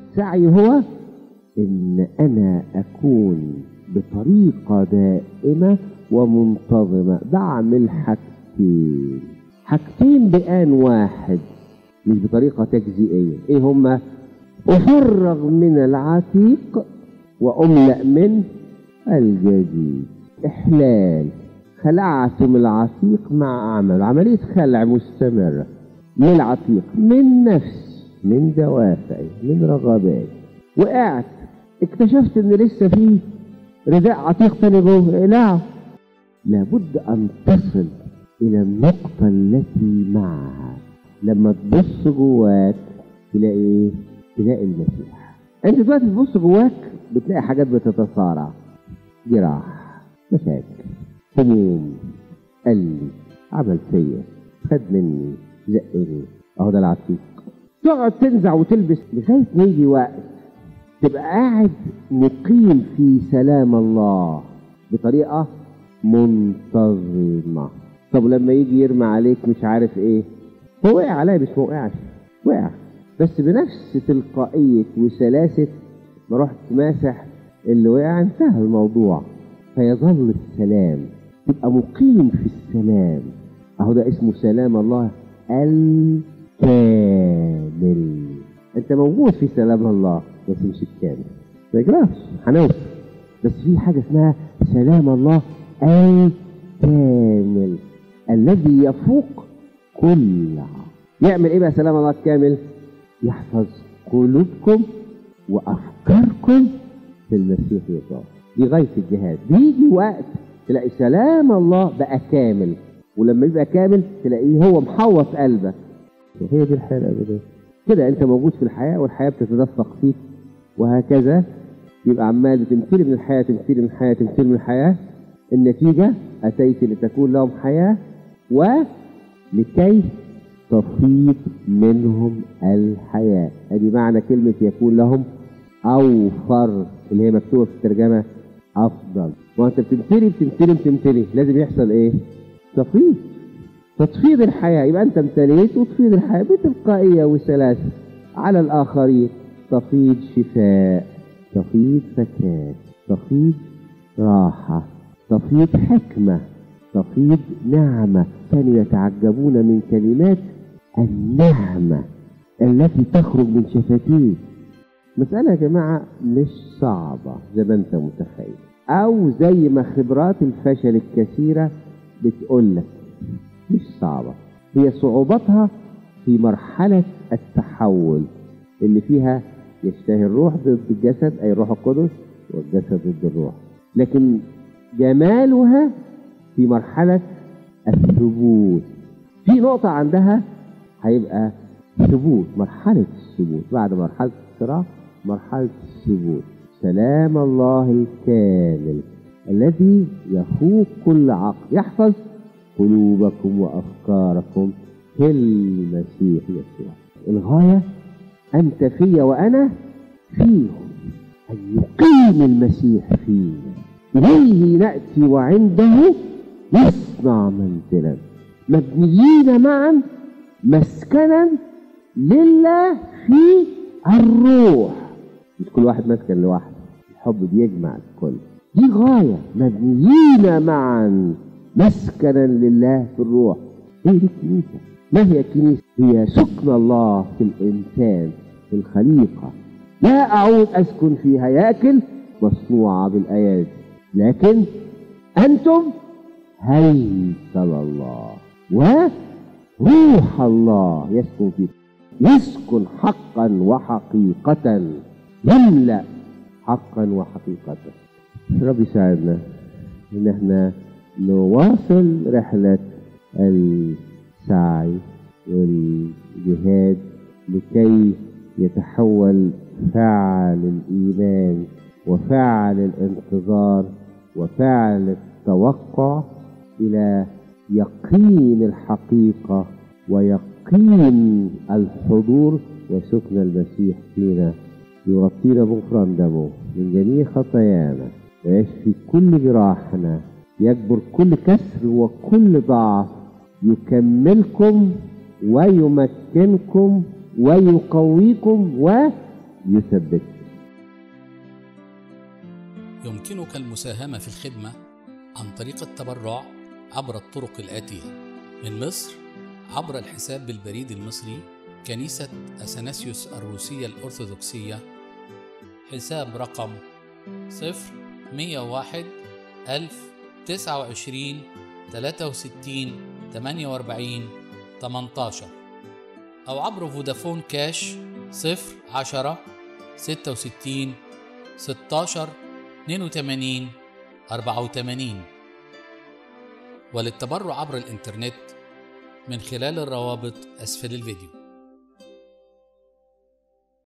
السعي هو ان انا اكون بطريقه دائمه ومنتظمه بعمل حاجتين حاجتين بآن واحد مش بطريقه تجزئيه ايه هما افرغ من العتيق واملا من الجديد احلال خلعتم العتيق مع اعمال عمليه خلع مستمره للعتيق من نفس من دوافعي من رغباتي وقعت اكتشفت ان لسه في رداء عتيق تاني جوه اقلعه لابد ان تصل الى النقطه التي معها لما تبص جواك تلاقي ايه تلاقي المسيح انت دلوقتي تبص جواك بتلاقي حاجات بتتصارع جراح مشاكل هموم قلي عمل فيا خد مني زقني اهو ده العتيق تقعد تنزع وتلبس لغايه ما يجي وقت تبقى قاعد مقيم في سلام الله بطريقه منتظمه طب لما يجي يرمي عليك مش عارف ايه هو وقع عليا مش ما وقعش وقع بس بنفس تلقائيه وسلاسه ما رحت ماسح اللي وقع انتهى الموضوع فيظل السلام تبقى مقيم في السلام اهو ده اسمه سلام الله الكامل انت موجود في سلام الله بس مش الكامل ما يجراش هنوصل بس في حاجه اسمها سلام الله الكامل الذي يفوق كل عقل يعمل ايه بقى سلام الله الكامل يحفظ قلوبكم وافكاركم في المسيح يسوع دي غايه الجهاد بيجي وقت تلاقي سلام الله بقى كامل ولما يبقى كامل تلاقيه هو محوط قلبك وهي دي الحياه الابديه كده انت موجود في الحياه والحياه بتتدفق فيك وهكذا يبقى عمال بتمتلي من الحياه تمتلي من الحياه تمتلي من الحياه النتيجه اتيت لتكون لهم حياه ولكي تفيض منهم الحياه ادي معنى كلمه يكون لهم اوفر اللي هي مكتوبه في الترجمه افضل وانت بتمتلي بتمتلي بتمتلي لازم يحصل ايه تفيض فتفيض الحياه يبقى انت امتليت وتفيض الحياه بتلقائيه وسلاسه على الاخرين تفيض شفاء تفيض فكاك تفيض راحه تفيض حكمه تفيض نعمه كانوا يتعجبون من كلمات النعمه التي تخرج من شفتيه مسألة يا جماعة مش صعبة زي ما أنت متخيل أو زي ما خبرات الفشل الكثيرة بتقول لك مش صعبة هي صعوبتها في مرحلة التحول اللي فيها يشتهي الروح ضد الجسد أي الروح القدس والجسد ضد الروح لكن جمالها في مرحلة الثبوت في نقطة عندها هيبقى ثبوت مرحلة الثبوت بعد مرحلة الصراع مرحلة الثبوت سلام الله الكامل الذي يفوق كل عقل يحفظ قلوبكم وأفكاركم في المسيح يسوع الغاية أنت في وأنا فيهم أن يقيم المسيح فينا إليه نأتي وعنده يصنع منزلا مبنيين معا مسكنا لله في الروح مش كل واحد مسكن لوحده الحب بيجمع الكل دي غاية مبنيين معا مسكنا لله في الروح هي دي الكنيسة ما هي الكنيسة هي سكن الله في الإنسان في الخليقة لا أعود أسكن في هياكل مصنوعة بالأيادي لكن أنتم هيكل الله وروح الله يسكن فيكم يسكن حقا وحقيقة يملأ حقا وحقيقة رب يساعدنا ان احنا نواصل رحلة السعي والجهاد لكي يتحول فعل الإيمان وفعل الانتظار وفعل التوقع إلى يقين الحقيقة ويقين الحضور وسكن المسيح فينا يغطينا بغفران دمه من جميع خطايانا ويشفي كل جراحنا يجبر كل كسر وكل ضعف يكملكم ويمكنكم ويقويكم يثبت يمكنك المساهمة في الخدمة عن طريق التبرع عبر الطرق الآتية من مصر عبر الحساب بالبريد المصري كنيسة أثناسيوس الروسية الأرثوذكسية حساب رقم صفر مية واحد ألف تسعة وعشرين تلاتة وستين تمانية وأربعين تمنتاشر أو عبر فودافون كاش صفر عشرة ستة وستين ستاشر اتنين وتمانين أربعة وتمانين وللتبرع عبر الإنترنت من خلال الروابط أسفل الفيديو